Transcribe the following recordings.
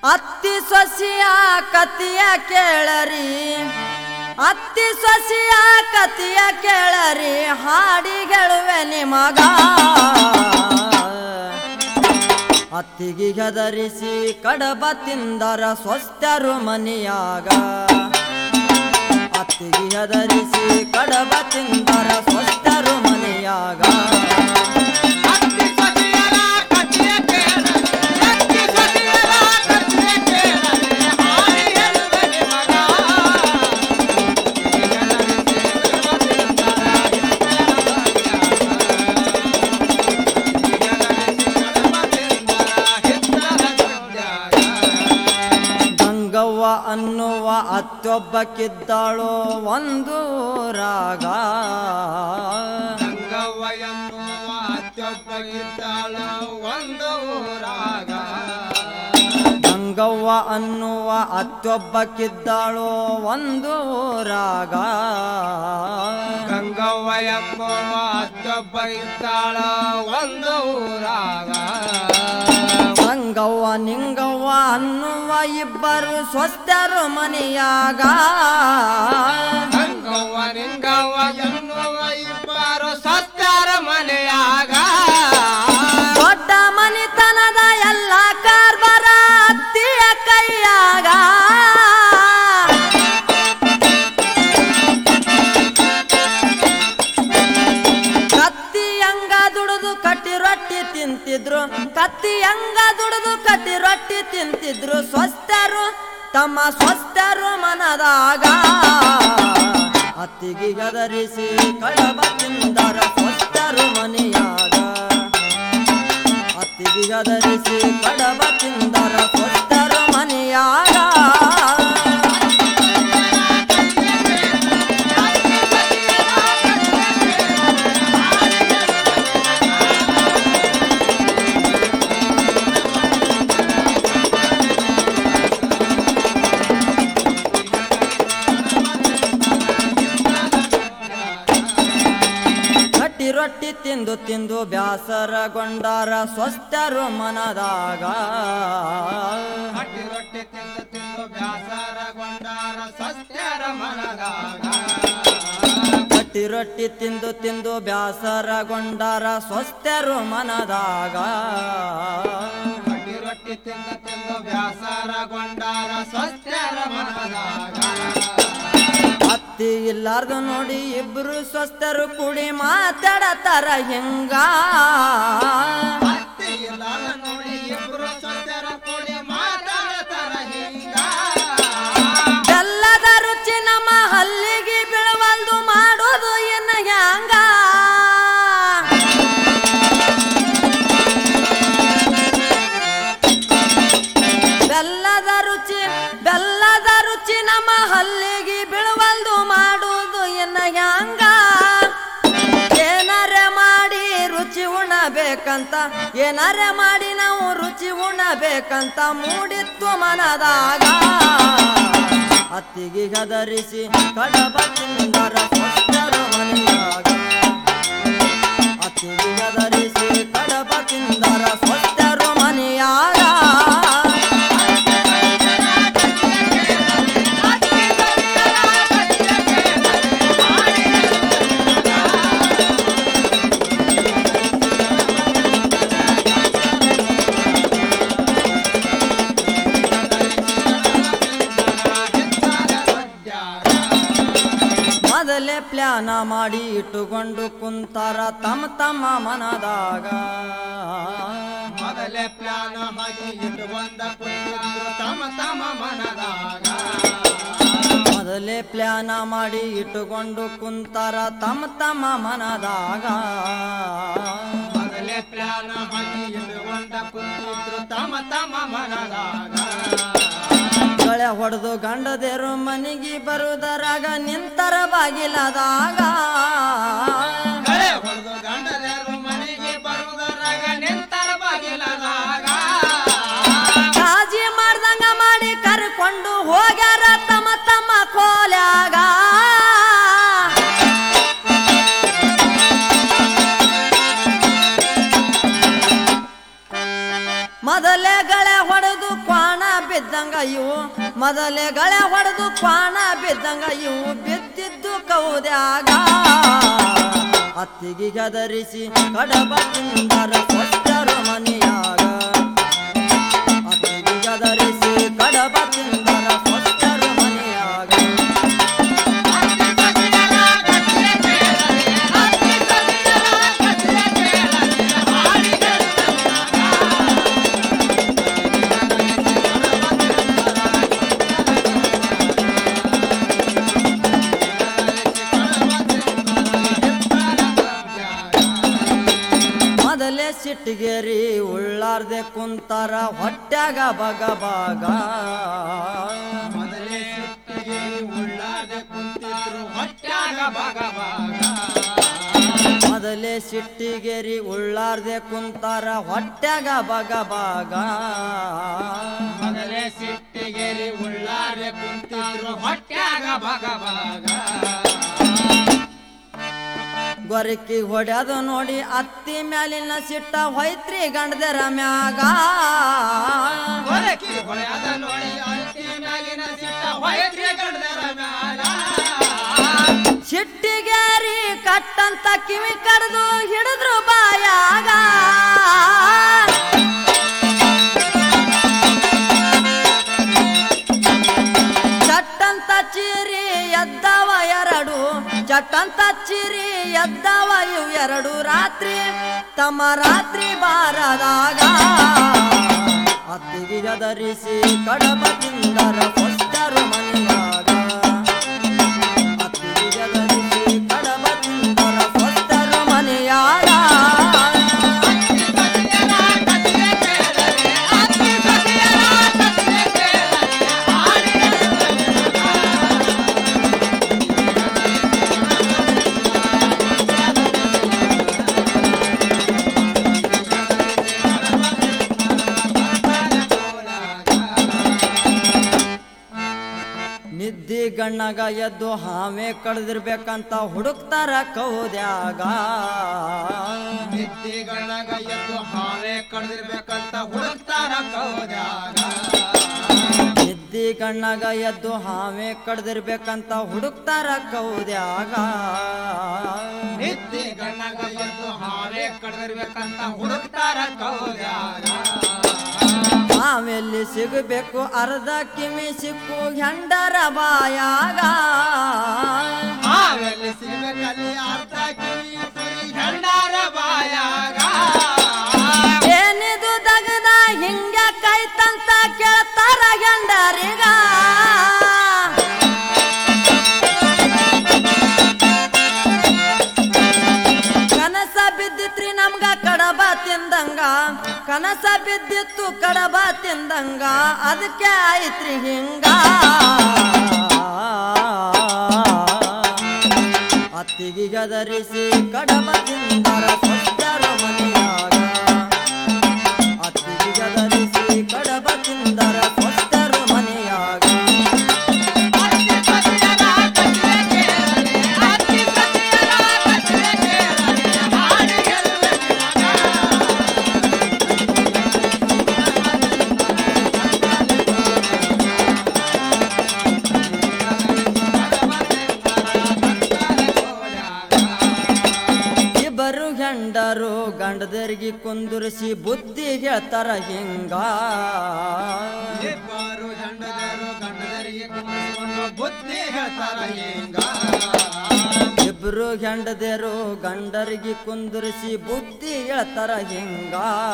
ಅತ್ತಿ ಸೊಸಿಯ ಕತಿಯ ಕೇಳರಿ ಅತ್ತಿ ಸೊಸಿಯ ಕತಿಯ ಕೇಳರಿ ಹಾಡಿಗೆಳುವೆ ನಿಮಗ ಅತ್ತಿಗೆ ಹೆದರಿಸಿ ಕಡಬ ತಿಂದರ ಸ್ವಸ್ಥರು ಮನಿಯಾಗ ಅತ್ತಿಗೆ ಹೆದರಿಸಿ ಕಡಬ ತಿಂದರ ಸ್ವಸ್ಥರು ಮನಿಯಾಗ ಅತ್ತಿ ಸತಿಯರ ಕಥೆಯ ಕೇಳಲಿ, ಅತ್ತಿ ಸತಿಯರ ಕಥೆಯ ಕೇಳಲಿ, ಹಾಡಿ ಹೇಳುವೆ ನಿಮಗ. ಗಂಗವ್ವ ಅನ್ನುವ ಅತ್ತೊಬ್ಬಕ್ಕಿದ್ದಾಳೋ ಒಂದು ರಾಗ ಗಂಗವ್ವ ಎನ್ನುವ ಅತ್ಯೊಬ್ಬಗಿದ್ದಾಳ ಒಂದು ಊರಾಗ ಗಂಗವ್ವ ಅನ್ನುವ ಅತ್ತೊಬ್ಬಕ್ಕಿದ್ದಾಳೋ ಒಂದು ರಾಗ ಗಂಗವ್ವ ಎಂಬುವ ಅತ್ಯೊಬ್ಬ ಇದ್ದಾಳ ಒಂದು ಊರಾಗ ಗಂಗವ್ವ ನಿಂಗವ್ವ ಅನ್ನುವ ಇಬ್ಬರು ಸ್ವಸ್ಥರು ಮನೆಯಾಗ ಗಂಗವ್ವ ನಿಂಗವ್ವ ಎನ್ನುವ ಇಬ್ಬರು ಸತ್ಯರ ಮನೆಯಾಗ ದೊಡ್ಡ ಮನಿತನದ ಎಲ್ಲ ಕಾರ್ಬಾರ ಅತ್ತಿಯ ಕೈಯಾಗ ಕತ್ತಿ ಹಂಗ ದುಡಿದು ಕಟ್ಟಿ ರೊಟ್ಟಿ ತಿಂತಿದ್ರು ಕತ್ತಿ ಹಂಗ ದುಡಿದು ಕಟ್ಟಿ ರೊಟ್ಟಿ ತಿಂತಿದ್ರು ಸ್ವಸ್ಥರು ತಮ್ಮ ಸ್ವಸ್ಥರು ಮನದಾಗ ಅತ್ತಿಗೆ ಗದರಿಸಿ ಕಡಬ ತಿಂದರ ಸ್ವಸ್ಥರು ಮನೆಯಾಗ ಅತ್ತಿಗೆ ಗದರಿಸಿ ಕಡಬ ತಿಂದರ ಸ್ವಸ್ಥರು ಮನೆಯಾಗ ಕಟ್ಟಿ ರೊಟ್ಟಿ ತಿಂದು ತಿಂದು ಬ್ಯಾಸರಗೊಂಡಾರ ಸ್ವಸ್ಥರು ಮನದಾಗ ಹಟ್ಟಿ ರೊಟ್ಟಿ ತಿಂದು ತಿಂದು ಬ್ಯಾಸರಗೊಂಡಾರ ಸತ್ಯರ ಮನದಾಗ ಕಟ್ಟಿ ರೊಟ್ಟಿ ತಿಂದು ತಿಂದು ಬ್ಯಾಸರಗೊಂಡಾರ ಸ್ವಸ್ಥರು ಮನದಾಗ ಹಟ್ಟಿ ರೊಟ್ಟಿ ತಿಂದು ತಿಂದು ಬ್ಯಾಸರಗೊಂಡಾರ ಸತ್ಯರ ಮನದಾಗ ಅತ್ತಿ ಇಲ್ಲಾರ್ದು ನೋಡಿ ಇಬ್ರು ಸ್ವಸ್ಥರು ಕೂಡಿ ಮಾತಾಡತಾರ ಹಿಂಗ ಅತ್ತಿ ಇಲ್ಲದ ನೋಡಿ ಇಬ್ರು ಸತ್ಯರ ಕೂಡಿ ಮಾತಾಡ್ತಾರ ಹಿಂಗ ಬೆಲ್ಲದ ರುಚಿ ನಮ್ಮ ಹಲ್ಲಿಗೆ ಬೀಳವಲ್ದು ಮಾಡೋದು ಎನ್ನ ಹ್ಯಾಂಗ ಬೆಲ್ಲದ ರುಚಿ ಬೆಲ್ಲದ ರುಚಿ ನಮ್ಮ ಹಲ್ಲಿಗೆ ಬೀಳವಲ್ದು ಮಾಡುವುದು ಎನ್ನ ಹ್ಯಾಂಗ ಏನಾರೆ ಮಾಡಿ ರುಚಿ ಉಣಬೇಕಂತ ಏನಾರೆ ಮಾಡಿ ನಾವು ರುಚಿ ಉಣಬೇಕಂತ ಮೂಡಿತ್ತು ಮನದಾಗ ಅತ್ತಿಗೆ ಗದರಿಸಿ ಕಡಬ ತಿಂದರ ಸ್ವಸ್ಥರು ಮನೆಯಾಗ ಅತ್ತಿಗೆ ಗದರಿಸಿ ಕಡಬ ತಿಂದರ ಸ್ವಸ್ಥರು ಮನೆಯಾಗ ಮೊದಲೇ ಪ್ಲಾನ ಮಾಡಿ ಇಟ್ಟುಕೊಂಡು ಕುಂತಾರ ತಮ್ಮ ತಮ್ಮ ಮನದಾಗ ಮೊದಲೇ ಪ್ಲಾನ್ ಹಾಕಿ ಇಟ್ಟುಕೊಂಡ ಕುಂತಿದ್ರು ತಮ್ಮ ತಮ್ಮ ಮನದಾಗ ಮೊದಲೇ ಪ್ಲಾನ ಮಾಡಿ ಇಟ್ಟುಕೊಂಡು ಕುಂತಾರ ತಮ್ಮ ತಮ್ಮ ಮನದಾಗ ಮೊದಲೇ ಪ್ಲಾನ್ ಹಾಕಿ ಇಟ್ಟುಕೊಂಡ ಕುಂತಿದ್ರು ತಮ್ಮ ತಮ್ಮ ಮನದಾಗ ಗಳೆ ಹೊಡೆದು ಗಂಡದೇರು ಮನೆಗೆ ಬರುವುದರಾಗ ನಿಂತರ ಬಾಗಿಲದಾಗ ಗಳೆ ಹೊಡೆದು ಗಂಡದರು ಮನೆಗೆ ಬರುವುದರಾಗ ನಿಂತರ ಬಾಗಿಲದಾಗ ಕಾಜಿ ಮಾಡ್ದಂಗ ಮಾಡಿ ಕರ್ಕೊಂಡು ಹೋಗ್ಯಾರ ತಮ್ಮ ತಮ್ಮ ಕೋಲ್ಯಾಗ ಮೊದಲೇ ಗಳೆ ಹೊಡೆದು ಕ್ವಾಣ ಬಿದ್ದಂಗ ಇವು ಮೊದಲೇ ಗಳೆ ಹೊಡೆದು ಕ್ವಾಣ ಬಿದ್ದಂಗ ಇವು ಬಿದ್ದಿದ್ದು ಕೌದ್ಯಾಗ ಅತ್ತಿಗೆ ಗದರಿಸಿ ಕಡಬ ತಿಂದರ ಕೊಟ್ಟರು ಮನೆಯಾಗ ಅತ್ತಿಗೆ ಗದರಿಸಿ ಕಡಬ ತಿಂದರ ಕೊಟ್ಟರು ಮನೆಯಾಗ ಮೊದಲೇ ಸಿಟ್ಟಿಗೇರಿ ಉಳ್ಳಾರ್ದೆ ಕುಂತಾರ ಹೊಟ್ಯಾಗ ಬಗ ಬಗ ಮೊದಲೇ ಸಿಟ್ಟಿಗೆ ಉಳ್ಳಾರ್ದೆ ಕುಂತಿದ್ರು ಹೊಟ್ಯಾಗ ಭಾಗ ಭಾಗ ಮೊದಲೇ ಸಿಟ್ಟಿಗೇರಿ ಉಳ್ಳಾರ್ದೆ ಕುಂತಾರ ಹೊಟ್ಯಾಗ ಬಗ ಬಗ ಮೊದಲೇ ಸಿಟ್ಟಿಗೆರಿ ಉಳ್ಳಾರ್ದೆ ಕುಂತಿದ್ರು ಹೊಟ್ಯಾಗ ಭಾಗ ಭಾಗ ಗೊರಕಿ ಹೊಡ್ಯದು ನೋಡಿ ಅತ್ತಿ ಮ್ಯಾಲಿನ ಸಿಟ್ಟ ಹೊಯ್ತ್ರಿ ಗಂಡದರ ಮ್ಯಾಗ ಹೊರಕಿ ಹೊಳೆಯದ ನೋಡಿ ಅತ್ತಿ ಮ್ಯಾಗಿನ ಸಿಟ್ಟ ಹೊಯ್ತ್ರಿ ಗಂಡದರ ಮ್ಯಾಲ ಸಿಟ್ಟಿಗೇರಿ ಕಟ್ಟಂತ ಕಿವಿ ಕಡ್ದು ಹಿಡಿದ್ರು ಬಾಯಾಗ ಚಟ್ಟಂತ ಚೀರಿ ಎದ್ದವ ಎರಡು ಚಟ್ಟಂತ ಚೀರಿ ಎದ್ದವ ಇವು ಎರಡು ರಾತ್ರಿ ತಮ್ಮ ರಾತ್ರಿ ಬಾರದಾಗ ಅತ್ತಿಗೆ ಗದರಿಸಿ ಕಡಬ ತಿಂದರ ಕೊಟ್ಟರು ಮನೆಯಾಗ ಅತ್ತಿಗೆ ಗದರಿಸಿ ಕಡಬ ತಿಂದರ ಕೊಟ್ಟರು ಮನೆಯಾಗ ನಿದ್ದಿ ಗಣ್ಣಗ ಎದ್ದು ಹಾವೇ ಕಡ್ದಿರ್ಬೇಕಂತ ಹುಡುಕ್ತಾರ ಕೌದ್ಯಾಗ ನಿದ್ದಿಗಳಗ ಎದ್ದು ಹಾವೇ ಕಡ್ದಿರ್ಬೇಕಂತ ಹುಡುಕ್ತಾರ ಕೌದ್ಯಾಗ ನಿದ್ದಿ ಗಣ್ಣಗ ಎದ್ದು ಹಾವೇ ಕಡ್ದಿರ್ಬೇಕಂತ ಹುಡುಕ್ತಾರ ಕೌದ್ಯಾಗ ನಿದ್ದೆ ಗಣ್ಣಗ ಎದ್ದು ಹಾವೇ ಕಡ್ದಿರ್ಬೇಕಂತ ಹುಡುಕ್ತಾರ ಕೌದ್ಯಾಗ ಹಾವೆಲ್ಲಿ ಸಿಗಬೇಕು ಅರ್ಧ ಕಿಮಿ ಸಿಕ್ಕು ಹೆಂಡರ ಬಾಯಾಗ ಹಾವೆಲ್ಲಿ ಸಿಗಬೇಕಲ್ಲಿ ಅರ್ಧ ಕಿವಿ ತುರಿ ಹೆಂಡಾರ ಬಾಯಾಗ ಏನಿದು ದಗದ ಹಿಂಗ ಕೈತಂತ ಕೇಳ್ತಾರ ಹೆಂಡರಿಗ ಕನಸ ಬಿದ್ದಿತ್ರಿ ನಮ್ಗ ಕಡಬ ತಿಂದಂಗ ಕನಸ ಬಿದ್ದಿತ್ತು ಕಡಬ ತಿಂದಂಗ ಅದಕ್ಕೆ ಐತ್ರಿ ಹಿಂಗ ಅತ್ತಿಗೆ ಗದರಿಸಿ ಕಡಬ ತಿಂದರ ಕೊಟ್ಟರ ಮನೆಯಾಗ ಅತ್ತಿಗೆ ಗದರಿಸಿ ಕಡಬ ತಿಂದರ ಕೊಟ್ಟರ ಮನೆಯಾಗ ಇಬ್ಬರು ಗಂಡರು ಗಂಡದರಿಗೆ ಕುಂದುರಿಸಿ ಬುದ್ಧಿ ಹೇಳ್ತಾರ ಹಿಂಗ ಇಬ್ಬರು ಗಂಡದರು ಗಂಡದರಿಗೆ ಕುಂದಿಸ್ಕೊಂಡು ಬುದ್ಧಿ ಹೇಳ್ತಾರ ಹಿಂಗ ಇಬ್ರು ಗಂಡದೇರು ಗಂಡರಿಗೆ ಕುಂದುರಿಸಿ ಬುದ್ಧಿ ಹೇಳ್ತಾರ ಹಿಂಗ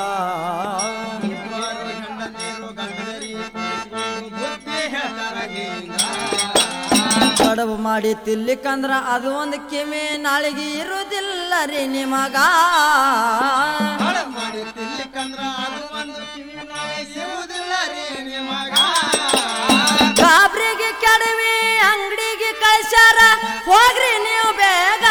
ಇಬ್ಬರು ಗಂಡಂದಿರು ಗಂಡದರಿಗೆ ಕುಂದಿಸ್ಕೊಂಡು ಬುದ್ಧಿ ಹೇಳ್ತಾರ ಹಿಂಗ ಕಡಬು ಮಾಡಿ ತಿಲ್ಲಿಕಂದ್ರ ಅದು ಒಂದು ಕಿಮಿ ನಾಳೆಗೆ ಇರುವುದಿಲ್ಲ ರೀ ನಿಮಗ ಹಾಳು ಮಾಡಿ ತಿನ್ಲಿಕ್ಕಂದ್ರ ಅದು ಒಂದು ಕಿವಿ ನಾಳೆ ಸಿಗುವುದಿಲ್ಲ ರೀ ನಿಮಗ ಗಾಬ್ರಿಗೆ ಕೆಡವಿ ಅಂಗಡಿಗೆ ಕಳ್ಸ್ಯಾರ ಹೋಗ್ರಿ ನೀವು ಬೇಗ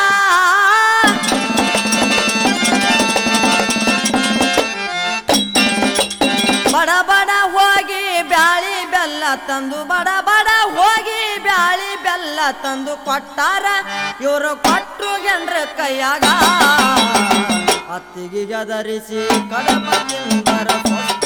ಬಡ ಬಡ ಹೋಗಿ ಬ್ಯಾಳಿ ಬೆಲ್ಲ ತಂದು ಬಡ ಬಡ ಹೋಗಿ ಬ್ಯಾಳಿ ಬೆಲ್ಲ ತಂದು ಕೊಟ್ಟಾರ ಇವರು ಕೊಟ್ರು ಗೆಂಡ್ರ ಕೈಯಾಗ ಅತ್ತಿಗೆ ಗದರಿಸಿ ಕಡಪ ತಿಂದರ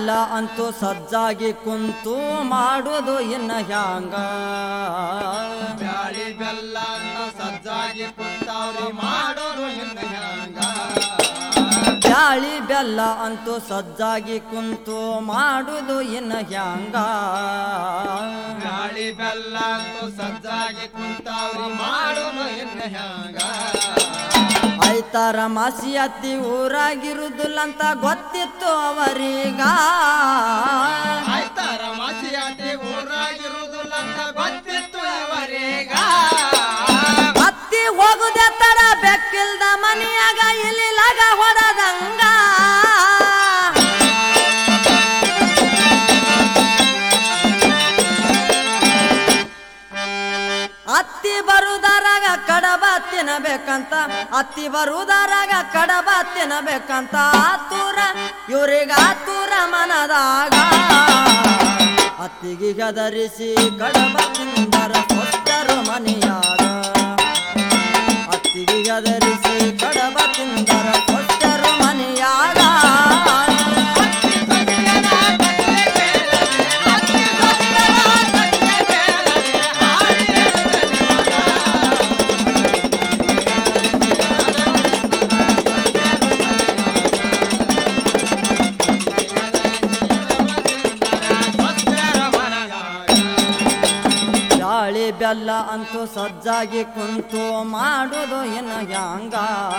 ಬೆಲ್ಲ ಅಂತೂ ಸಜ್ಜಾಗಿ ಕುಂತು ಮಾಡುವುದು ಇನ್ನ ಹ್ಯಾಂಗ ಬ್ಯಾಳಿ ಬೆಲ್ಲ ಅನ್ನ ಸಜ್ಜಾಗಿ ಕುಂತಾವ್ರಿ ಮಾಡೋದು ಹಿಂದ ಹ್ಯಾಂಗ ಬ್ಯಾಳಿ ಬೆಲ್ಲ ಅಂತೂ ಸಜ್ಜಾಗಿ ಕುಂತು ಮಾಡುವುದು ಇನ್ನ ಹ್ಯಾಂಗ ಬ್ಯಾಳಿ ಬೆಲ್ಲ ಅಂತೂ ಸಜ್ಜಾಗಿ ಕುಂತಾವ್ರಿ ಮಾಡೋದು ಹಿಂದ ಹ್ಯಾಂಗ ಐತಾರ ಮಾಸಿ ಅತ್ತಿ ಊರಾಗಿರುದಿಲ್ಲ ಅಂತ ಗೊತ್ತಿತ್ತು ಅವರೀಗ ಆಯ್ತಾರ ಮಾಸಿಯಾತಿ ಊರಾಗಿರುವುದಿಲ್ಲ ಅಂತ ಗೊತ್ತಿತ್ತು ಇವರೀಗ ಅತ್ತಿ ಹೋಗುದೆ ತರ ಬೆಕ್ಕಿಲ್ದ ಮನಿಯಾಗ ಇಲ್ಲಿ ಲಗ ಹೊಡದಂಗ ಅತ್ತಿ ಬರುದಾರಾಗ ಕಡಬ ತಿನ್ನಬೇಕಂತ ಅತ್ತಿ ಬರುದಾರಾಗ ಕಡಬ ತಿನ್ನಬೇಕಂತ ಆತೂರ ಇವ್ರಿಗ ಆತೂರ ಮನದಾಗ ಅತ್ತಿಗೆ ಗದರಿಸಿ ಕಡಬ ತಿಂದರ ಕೊಟ್ಟರು ಮನೆಯಾಗ ಅತ್ತಿಗೆ ಗದರಿಸಿ ಕಡಬ ತಿಂದರ ಕೊಟ್ಟರು ಮನೆಯಾಗ ಗಾಳಿ ಬೆಲ್ಲ ಅಂತೂ ಸಜ್ಜಾಗಿ ಕುಂತು ಮಾಡುದು ಇನ್ನು ಹ್ಯಾಂಗ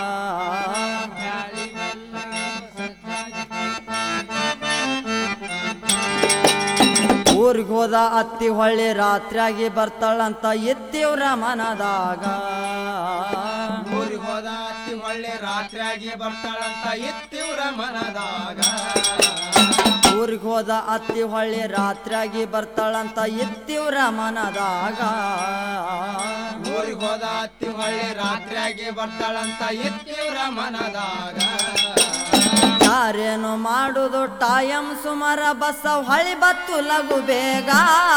ಊರಿಗೆ ಹೋದ ಅತ್ತಿ ಹೊಳ್ಳಿ ರಾತ್ರಿಯಾಗಿ ಬರ್ತಾಳಂತ ಎತ್ತಿವ್ರ ಮನದಾಗ ಊರಿಗೆ ಹೋದ ಅತ್ತಿ ಒಳ್ಳೆ ರಾತ್ರಿಯಾಗಿ ಬರ್ತಾಳಂತ ಎತ್ತಿವ್ರ ಮನದಾಗ ಊರಿಗೆ ಹೋದ ಅತ್ತಿ ಹೊಳ್ಳಿ ರಾತ್ರಿಯಾಗಿ ಬರ್ತಾಳಂತ ಎತ್ತಿವ್ರ ಮನದಾಗ ಊರಿಗೆ ಹೋದ ಅತ್ತಿ ಒಳ್ಳೆ ರಾತ್ರಿಯಾಗಿ ಬರ್ತಾಳಂತ ಎತ್ತಿವ್ರ ಮನದಾಗ ಯಾರೇನು ಮಾಡುದು ಟಾಯಂ ಸುಮಾರ ಬಸ್ಸ ಹೊಳಿ ಬತ್ತು ಲಘು ಬೇಗ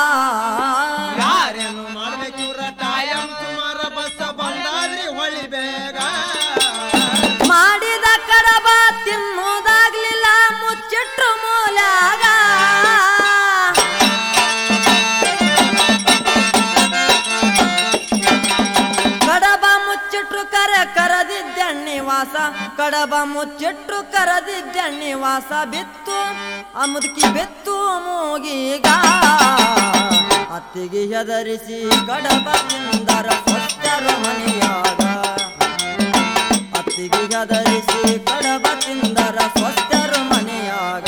ಯಾರೇನು ಮಾಡ್ಬೇಕಿವ್ರ ಟಾಯಂ ಸುಮಾರ ಬಸ್ಸ ಬಂದಾದ್ರಿ ಹೊಳಿ ಬೇಗ ಮಾಡಿದ ಕಡಬ ತಿನ್ನುವುದಾಗ್ಲಿಲ್ಲ ಮುಚ್ಚಿಟ್ರು ಮೂಲ್ಯಾಗ ಕಡಬ ಮುಚ್ಚಿಟ್ರು ಕರೆ ಕರದಿದ್ದೆಣ್ಣಿ ವಾಸ ಕಡಬ ಮುಚ್ಚಿಟ್ರು ಕರದಿದ್ದೆಣ್ಣಿ ವಾಸ ಬಿತ್ತು ಆ ಮುದುಕಿ ಬಿತ್ತು ಮೂಗೀಗ ಅತ್ತಿಗೆ ಹೆದರಿಸಿ ಕಡಬ ತಿಂದರ ಸ್ವಸ್ಥರು ಮನೆಯಾಗ ಅತ್ತಿಗೆ ಗದರಿಸಿ ಕಡಬ ತಿಂದರ ಸ್ವಸ್ಥರು ಮನೆಯಾಗ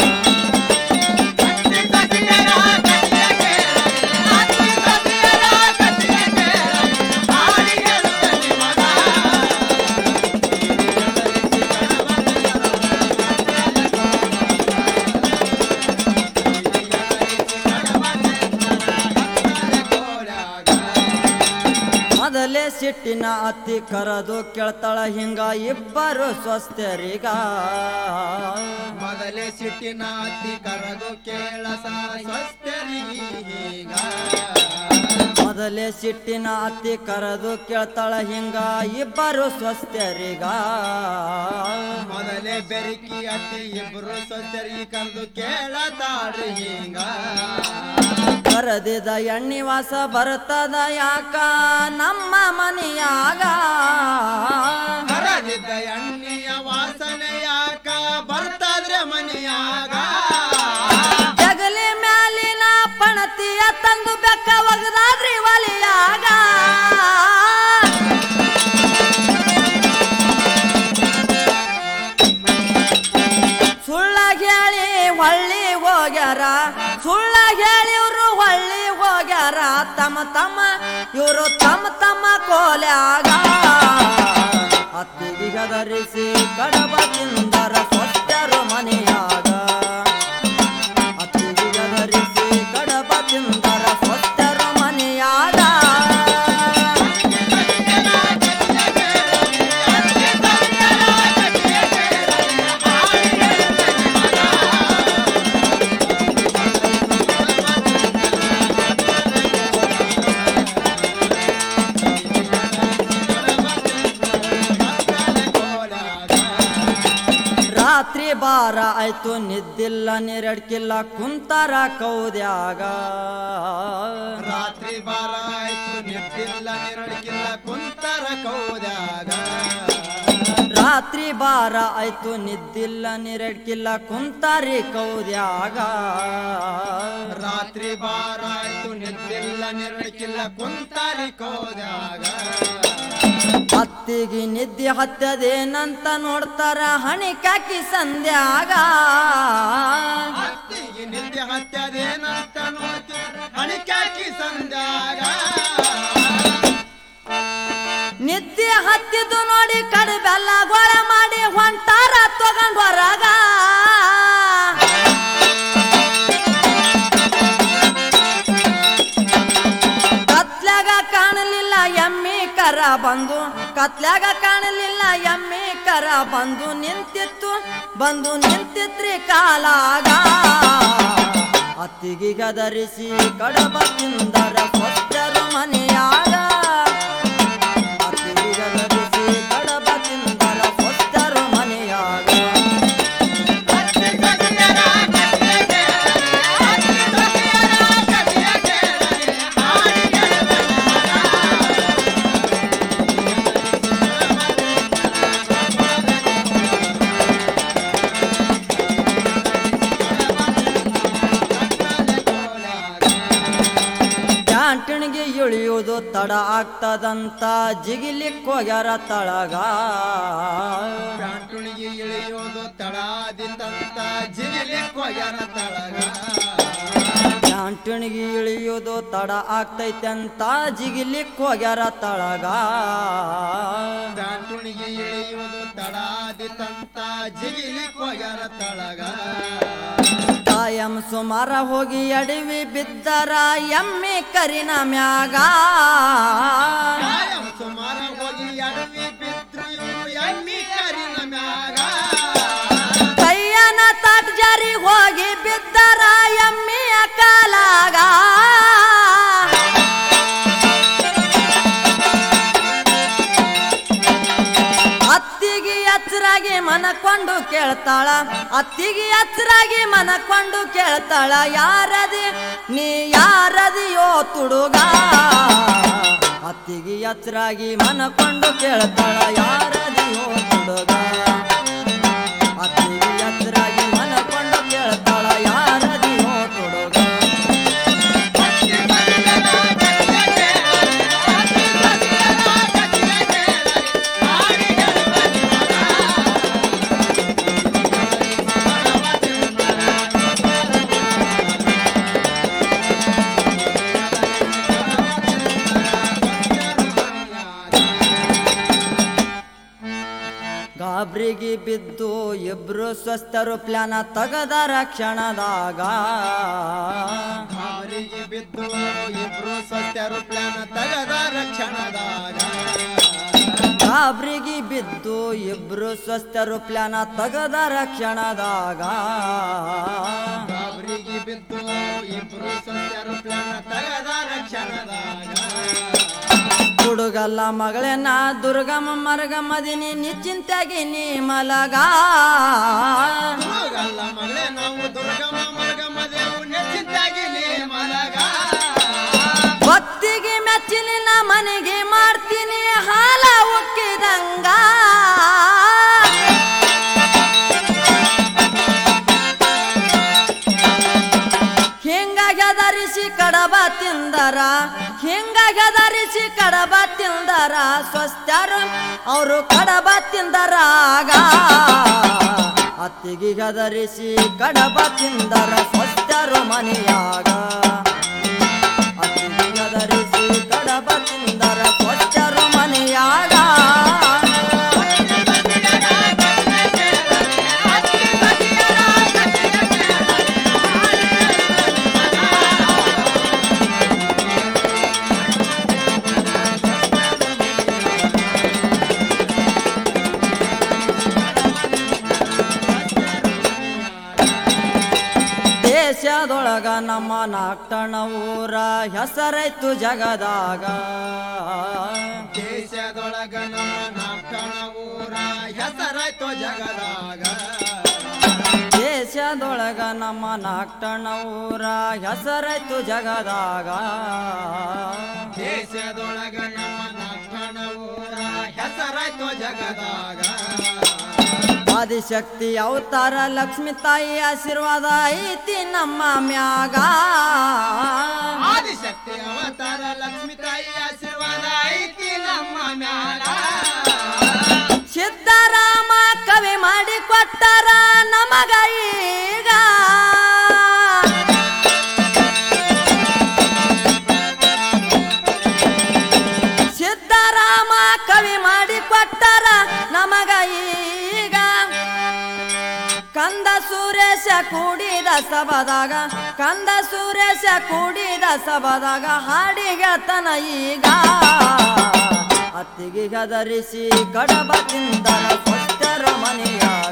ಮೊದಲೇ ಸಿಟ್ಟಿನ ಅತ್ತಿ ಕರೆದು ಕೇಳ್ತಾಳ ಹಿಂಗ ಇಬ್ಬರು ಸ್ವಸ್ಥರಿಗ ಮೊದಲೇ ಸಿಟ್ಟಿನ ಅತ್ತಿ ಕರೆದು ಕೇಳಸ ಸ್ವಸ್ಥರಿಗೀಗ ಮೊದಲೇ ಸಿಟ್ಟಿನ ಅತ್ತಿ ಕರೆದು ಕೇಳ್ತಾಳ ಹಿಂಗ ಇಬ್ಬರು ಸ್ವಸ್ಥರಿಗ ಮೊದಲೇ ಬೆರಕಿ ಅತ್ತಿ ಇಬ್ರು ಸ್ವಸ್ಥರಿಗೆ ಕರೆದು ಕೇಳತಾಡ್ರಿ ಹಿಂಗ ಕರೆದಿದ ಎಣ್ಣಿ ವಾಸ ಬರ್ತದ ಯಾಕ ನಮ್ಮ ಮನೆಯಾಗ ಕರದಿದ್ದ ಎಣ್ಣೆಯ ವಾಸನೆ ಯಾಕ ಬರ್ತಾದ್ರೆ ಮನೆಯಾಗ ಜಗಲಿ ಮ್ಯಾಲಿನ ಪಣತಿಯ ತಂದು ಬೆಕ್ಕ ಒಗದಾದ್ರಿ ಒಲಿಯಾಗ ಸುಳ್ಳ ಹೇಳಿ ಹೊಳ್ಳಿ ಹೋಗ್ಯಾರ ಸುಳ್ಳ ಹೇಳಿ ಇವ್ರು ಹೊಳ್ಳಿ ಹೋಗ್ಯಾರ ತಮ್ಮ ತಮ್ಮ ಇವರು ತಮ್ಮ ತಮ್ಮ ಕೋಲ್ಯಾಗ ಅತ್ತಿಗೆ ಗದರಿಸಿ ಕಡಬ ತಿಂದರ ಸ್ವಸ್ಥರು ಮನೆಯಾಗ ಅತ್ತಿಗೆ ಗದರಿಸಿ ಕಡಬ ತಿಂದರ ಸ್ವಸ್ಥರು ಮನೆಯಾಗ ರಾತ್ರಿ ಬಾ ಬಾರ ಆಯ್ತು ನಿದ್ದಿಲ್ಲ ನೀರಡ್ಕಿಲ್ಲ ಕುಂತಾರ ಕೌದ್ಯಾಗ ರಾತ್ರಿ ಬಾರ ಆಯ್ತು ನಿದ್ದಿಲ್ಲ ನಿರಡ್ಕಿಲ್ಲ ಕುಂತರ ಕೌದ್ಯಾಗ ರಾತ್ರಿ ಬಾರ ಆಯ್ತು ನಿದ್ದಿಲ್ಲ ನೀರಡ್ಕಿಲ್ಲ ಕುಂತಾರಿ ಕೌದ್ಯಾಗ ರಾತ್ರಿ ಬಾರ ಆಯ್ತು ನಿದ್ದಿಲ್ಲ ನಿರಡ್ಕಿಲ್ಲ ಕುಂತಾರಿ ಕೌದ್ಯಾಗ ಹತ್ತಿಗೆ ನಿದ್ದೆ ಹತ್ತದೇನಂತ ನೋಡ್ತಾರ ಹಣಿಕಾಕಿ ಸಂಧ್ಯಾಗ ಹತ್ತಿಗೆ ನಿದ್ದೆ ಹತ್ಯದೇನಂತ ನೋಡ್ತೀರ ಹಣಿಕಾಕಿ ಸಂಧ್ಯಾಗ ನಿದ್ದೆ ಹತ್ತಿದ್ದು ನೋಡಿ ಕಡುಬೆಲ್ಲ ಗೊಳ ಮಾಡಿ ಹೊಂಟಾರ ತಗೊಂಡ್ ಹೊರಗ ಕತ್ಲಾಗ ಕಾಣಲಿಲ್ಲ ಎಮ್ಮಿ ಕರ ಬಂದು ಕತ್ಲಾಗ ಕಾಣಲಿಲ್ಲ ಎಮ್ಮಿ ಕರ ಬಂದು ನಿಂತಿತ್ತು ಬಂದು ನಿಂತಿತ್ರಿ ಕಾಲಾಗ ಅತ್ತಿಗೆ ಗದರಿಸಿ ಕಡಬ ತಿಂದರ ಸ್ವಚ್ಛರು ಮನೆಯಾಗ ಅತ್ತಿಗೆ ಗದರಿಸಿ ಕಡಬ ತಿಂದರ ಸ್ವಚ್ಛರು ಮನೆಯಾಗ ಕ್ಯಾಂಟೀನ್ಗೆ ಇಳಿಯುವುದು ತಡ ಆಗ್ತದಂತ ಜಿಗಿಲಿಕ್ ಹೋಗ್ಯಾರ ತಳಗ ಪ್ಯಾಂಟುಣಿಗೆ ಇಳಿಯೋದು ತಡಾದಿತ್ತಂತ ಜಿಗಿಲಿ ಕೊಯ್ಯನ ತಳಗ ಕ್ಯಾಂಟೀನ್ಗೆ ಇಳಿಯುವುದು ತಡ ಆಗ್ತೈತೆ ಅಂತ ಜಿಗಿಲಿಕ್ ಹೋಗ್ಯಾರ ತಳಗ ಪ್ಯಾಂಟುಣಿಗೆ ಇಳಿಯೋದು ತಡಾದಿತ್ತಂತ ಜಿಗಿಲಿ ಕೊಯ್ಯನ ತಳಗ ಕಾಯಂ ಸುಮಾರ ಹೋಗಿ ಅಡವಿ ಬಿದ್ದರ ಎಮ್ಮೆ ಕರಿನ ಮ್ಯಾಗ ಕಾಯಂ ಸುಮಾರ ಹೋಗಿ ಅಡವಿ ಬಿದ್ರು ಎಮ್ಮಿ ಕರಿನ ಮ್ಯಾಗ ಕೈಯನ ತಾಟ್ ಜಾರಿ ಹೋಗಿ ಬಿದ್ದರ ಎಮ್ಮೆಯ ಕಾಲಾಗ ಅತ್ತಿಗೆ ಎಚ್ಚರಾಗಿ ಮನಕೊಂಡು ಕೇಳ್ತಾಳ ಅತ್ತಿಗೆ ಎಚ್ಚರಾಗಿ ಮನಕೊಂಡು ಕೇಳ್ತಾಳ ಯಾರದಿ ನೀ ಯಾರದಿಯೋ ತುಡುಗ ಅತ್ತಿಗೆ ಎಚ್ಚರಾಗಿ ಮನಕೊಂಡು ಕೇಳ್ತಾಳ ಯಾರದಿಯೋ ತುಡುಗ ಅತ್ತಿಗೆ ಎಚ್ಚರಾಗಿ ಮನಕೊಂಡು ಕೇಳ್ತಾಳ ಯಾರದಿಯೋ ತುಡುಗ ಗಾಬ್ರಿಗೆ ಬಿದ್ದು ಇಬ್ರು ಸ್ವಸ್ಥರು ಪ್ಲಾನ ತಗದರ ಕ್ಷಣದಾಗ ಅವರಿಗೆ ಬಿದ್ದು ಇಬ್ರು ಸತ್ಯರು ಪ್ಲಾನ ತಗದ ರಕ್ಷಣದಾಗ ಗಾಬ್ರಿಗೆ ಬಿದ್ದು ಇಬ್ರು ಸ್ವಸ್ಥರು ಪ್ಲಾನ ತಗದರ ಕ್ಷಣದಾಗ ಅವರಿಗೆ ಬಿದ್ದು ಇಬ್ರು ಸತ್ಯರು ಪ್ಲಾನ ತಗದ ರಕ್ಷಣದಾಗ ಹುಡುಗಲ್ಲ ಮಗಳೇನ ದುರ್ಗಮ್ಮ ಮರಗಮ್ಮದಿನಿ ನಿಶ್ಚಿಂತಾಗಿ ನೀ ಮಲಗ ಹೋಗಲ್ಲ ಮಗಳೇ ನಾವು ದುರ್ಗಮ್ಮ ಮರ್ಗಮ್ಮ ದೇವು ನೆಚ್ಚಿದ್ದಾಗಿ ನೀ ಮಲಗ ಭಕ್ತಿಗೆ ಮೆಚ್ಚಿನ ಮನೆಗೆ ಮಾಡ್ತೀನಿ ಹಾಲ ಉಕ್ಕಿದಂಗ ಹಿಂಗಾಗಿ ಧರಿಸಿ ಕಡಬ ತಿಂದರ ಹಿಂಗಾಗಿ ಧರಿಸಿ ಕಡಬ ತಿಂದರ ಸ್ವಸ್ಥರು ಅವರು ಕಡಬ ತಿಂದರಾಗ ಅತ್ತಿಗೆ ಗದರಿಸಿ ಕಡಬ ತಿಂದರ ಸ್ವಸ್ಥರು ಮನೆಯಾಗ ಅತ್ತಿಗೆ ಗದರಿಸಿ ಕಡಬ ತಿಂದರ ಸ್ವಸ್ಥರು ಮನೆಯಾಗ ದೇಶದೊಳಗ ನಮ್ಮ ನಾಕ್ತಣ ಊರ ಹೆಸರೈತು ಜಗದಾಗ ದೇಶದೊಳಗ ನಮ್ಮ ನಾಕಣ ಊರ ಹೆಸರಾಯ್ತು ಜಗದಾಗ ದೇಶದೊಳಗ ನಮ್ಮ ನಾಕ್ಟಣ ಊರ ಹೆಸರೈತು ಜಗದಾಗ ದೇಶದೊಳಗ ನಮ್ಮ ನಾಲ್ಕಣ ಊರ ಹೆಸರಾಯ್ತು ಜಗದಾಗ ಆದಿಶಕ್ತಿ ಅವತಾರ ಲಕ್ಷ್ಮಿ ತಾಯಿ ಆಶೀರ್ವಾದ ಐತಿ ನಮ್ಮ ಮ್ಯಾಗ ಆದಿಶಕ್ತಿ ಅವತಾರ ಲಕ್ಷ್ಮಿ ತಾಯಿ ಆಶೀರ್ವಾದ ಐತಿ ನಮ್ಮ ಮ್ಯಾಲ ಸಿದ್ದರಾಮ ಕವಿ ಮಾಡಿ ಕೊಟ್ಟರ ನಮಗ ಈಗ ಸಿದ್ದರಾಮ ಕವಿ ಮಾಡಿ ಕೊಟ್ಟರ ನಮಗ ಈಗ ಕಂದ ಸುರೇಶ ಕೂಡಿದ ಸಭದಾಗ ಕಂದ ಸುರೇಶ ಕೂಡಿದ ಸಭದಾಗ ಹಾಡಿಗೆತನ ಈಗ ಅತ್ತಿಗೆ ಗದರಿಸಿ ಕಡಬ ತಿಂದನ ಸ್ವಸ್ಥರ ಮನೆಯ